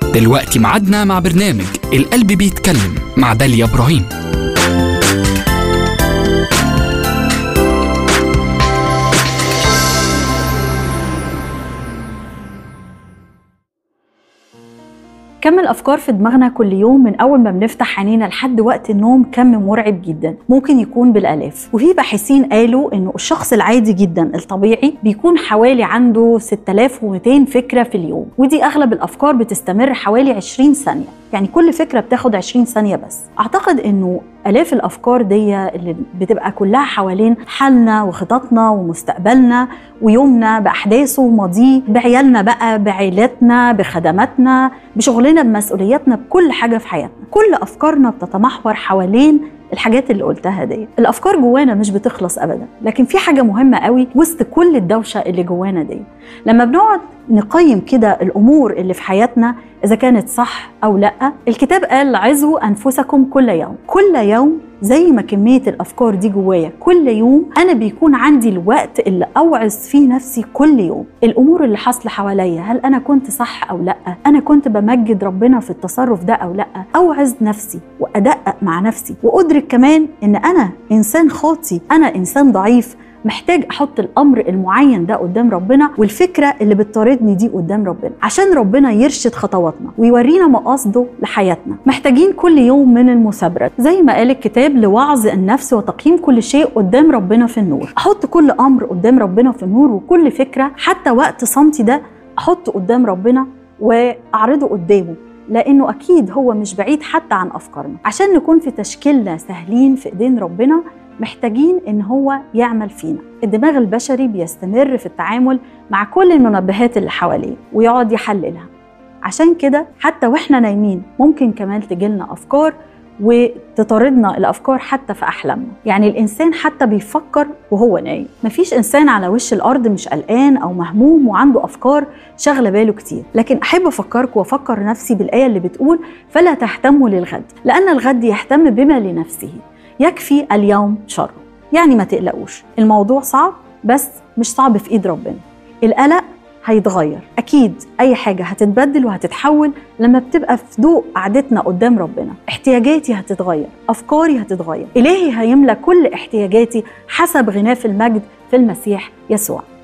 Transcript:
دلوقتي معادنا مع برنامج القلب بيتكلم مع داليا إبراهيم كم الافكار في دماغنا كل يوم من اول ما بنفتح عينينا لحد وقت النوم كم مرعب جدا ممكن يكون بالالاف وفي باحثين قالوا انه الشخص العادي جدا الطبيعي بيكون حوالي عنده 6200 فكره في اليوم ودي اغلب الافكار بتستمر حوالي 20 ثانيه يعني كل فكره بتاخد 20 ثانيه بس اعتقد انه الاف الافكار دي اللي بتبقى كلها حوالين حالنا وخططنا ومستقبلنا ويومنا باحداثه وماضيه بعيالنا بقى بعيلتنا بخدماتنا بشغلنا بمسؤولياتنا بكل حاجه في حياتنا كل افكارنا بتتمحور حوالين الحاجات اللي قلتها دي الافكار جوانا مش بتخلص ابدا لكن في حاجه مهمه قوي وسط كل الدوشه اللي جوانا دي لما بنقعد نقيم كده الامور اللي في حياتنا اذا كانت صح او لا الكتاب قال عظوا انفسكم كل يوم كل يوم زي ما كميه الافكار دي جوايا كل يوم انا بيكون عندي الوقت اللي اوعظ فيه نفسي كل يوم الامور اللي حاصله حواليا هل انا كنت صح او لا انا كنت بمجد ربنا في التصرف ده او لا اوعظ نفسي وادقق مع نفسي وادرك كمان ان انا انسان خاطي انا انسان ضعيف محتاج احط الامر المعين ده قدام ربنا والفكره اللي بتطاردني دي قدام ربنا عشان ربنا يرشد خطواتنا ويورينا مقاصده لحياتنا محتاجين كل يوم من المثابره زي ما قال الكتاب لوعظ النفس وتقييم كل شيء قدام ربنا في النور احط كل امر قدام ربنا في النور وكل فكره حتى وقت صمتي ده احطه قدام ربنا واعرضه قدامه لانه اكيد هو مش بعيد حتى عن افكارنا عشان نكون في تشكيلنا سهلين في ايدين ربنا محتاجين ان هو يعمل فينا الدماغ البشري بيستمر في التعامل مع كل المنبهات اللي حواليه ويقعد يحللها عشان كده حتى واحنا نايمين ممكن كمان تجيلنا افكار وتطاردنا الافكار حتى في احلامنا يعني الانسان حتى بيفكر وهو نايم مفيش انسان على وش الارض مش قلقان او مهموم وعنده افكار شاغله باله كتير لكن احب افكرك وافكر نفسي بالايه اللي بتقول فلا تهتموا للغد لان الغد يهتم بما لنفسه يكفي اليوم شره يعني ما تقلقوش الموضوع صعب بس مش صعب في ايد ربنا القلق هيتغير اكيد اي حاجه هتتبدل وهتتحول لما بتبقى في ضوء قعدتنا قدام ربنا احتياجاتي هتتغير افكاري هتتغير الهي هيملى كل احتياجاتي حسب غناه في المجد في المسيح يسوع